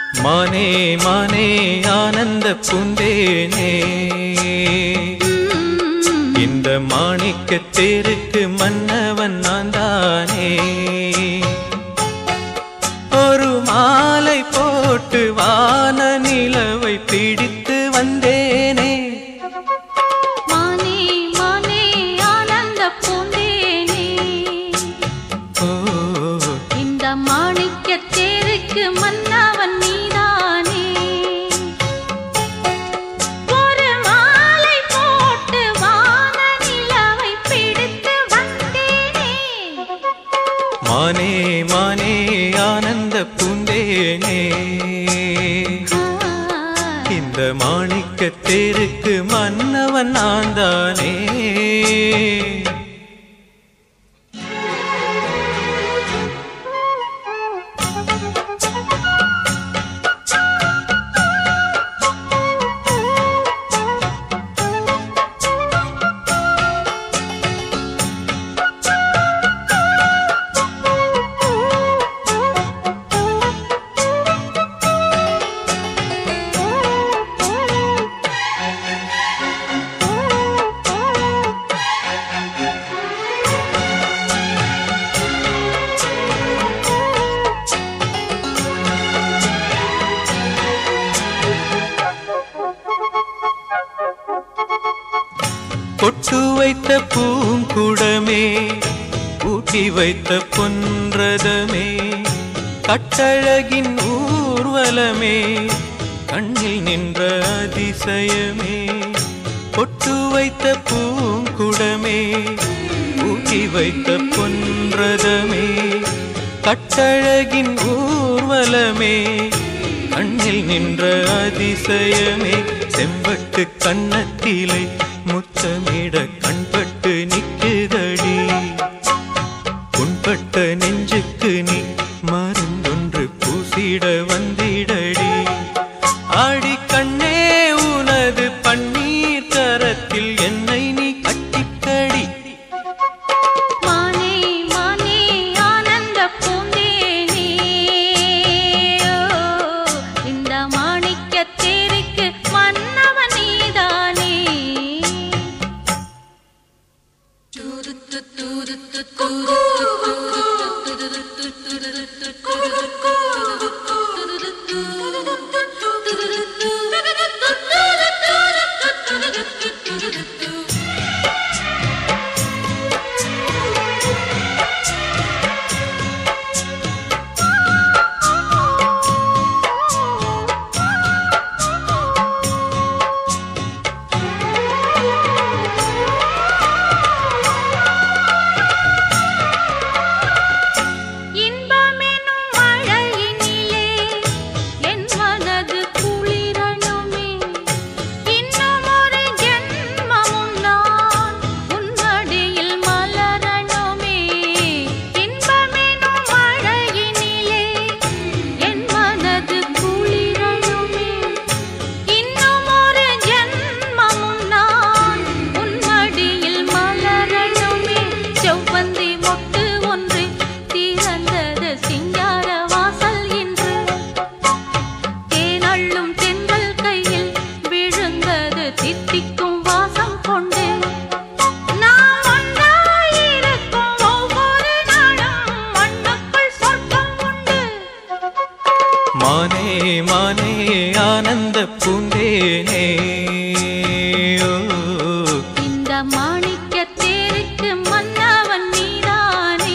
மானே மானே ஆனந்த பூந்தேனே இந்த மாணிக்க தேருக்கு மன்னவன் நான் தானே ஒரு மாலை போட்டு வான நிலவை பிடித்து வந்தேனே மானே மானே ஆனந்த பூந்தேனே ஓ இந்த மாணிக்கத் தேருக்கு மன்னவன் நீதானே ஒரு மாலை போட்டு வான நிலவை பிடித்து வந்தேனே மானே மானே ஆனந்த பூந்தேனே இந்த மாணிக்க தேருக்கு மன்னவன் நான் தானே பொட்டு வைத்த பூங்குடமே ஊட்டி வைத்த பொன்றதமே கட்டழகின் ஊர்வலமே கண்ணில் நின்ற அதிசயமே பொட்டு வைத்த பூங்குடமே ஊட்டி வைத்த பொன்றதமே கட்டழகின் ஊர்வலமே கண்ணில் நின்ற அதிசயமே செம்பட்டு கண்ணத்திலே முத்தமிட கண்பட்டு நிற்குதடி புண்பட்ட நெஞ்சுக்கு நீ மருந்தொன்று பூசிட வந்திடடி ஆடி கண்ணே உனது பன்னீர் கரத்தில் என்னை நீ கட்டிக்கடி மானே மானே ஆனந்த பூந்தேனே இந்த மாணிக்கத் தேருக்கு மன்னவன் நீதானே இன்பமெனும் மழையினிலே என் மனது குளிரணுமே இன்னும் ஒரு ஜென்மமும் நான் உன்னடியில் மலரணுமே இன்பமெனும் மழையினிலே என் மனது குளிரணுமே இன்னும் ஒரு ஜென்மமும் நான் உன்னடியில் மலரணுமே செவ்வந்தி மொட்டு ஒன்று திறந்தது சிங்கார வாசல் இன்று தேனள்ளும் தென்றல் கையில் விழுந்தது தித்திக்கும் வாசம் கொண்டு நாம் ஒன்றாயிருக்கும் ஒவ்வொரு நாளும் மண்ணுக்குள் சொர்க்கம் உண்டு மானே மானே ஆனந்த பூந்தேனே ஓ, இந்த மாணிக்கத் தேருக்கு மன்னவன் நீதானே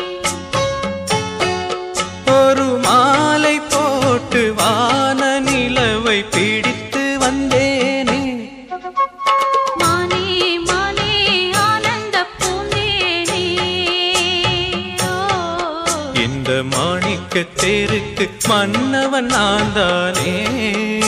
ஒரு மாலை போட்டு வான நிலவை பிடித்து வந்தேனே மானே மானே ஆனந்த பூந்தேனே ஓ இந்த மாணிக்க தேருக்கு மன்னவன் நான் தானே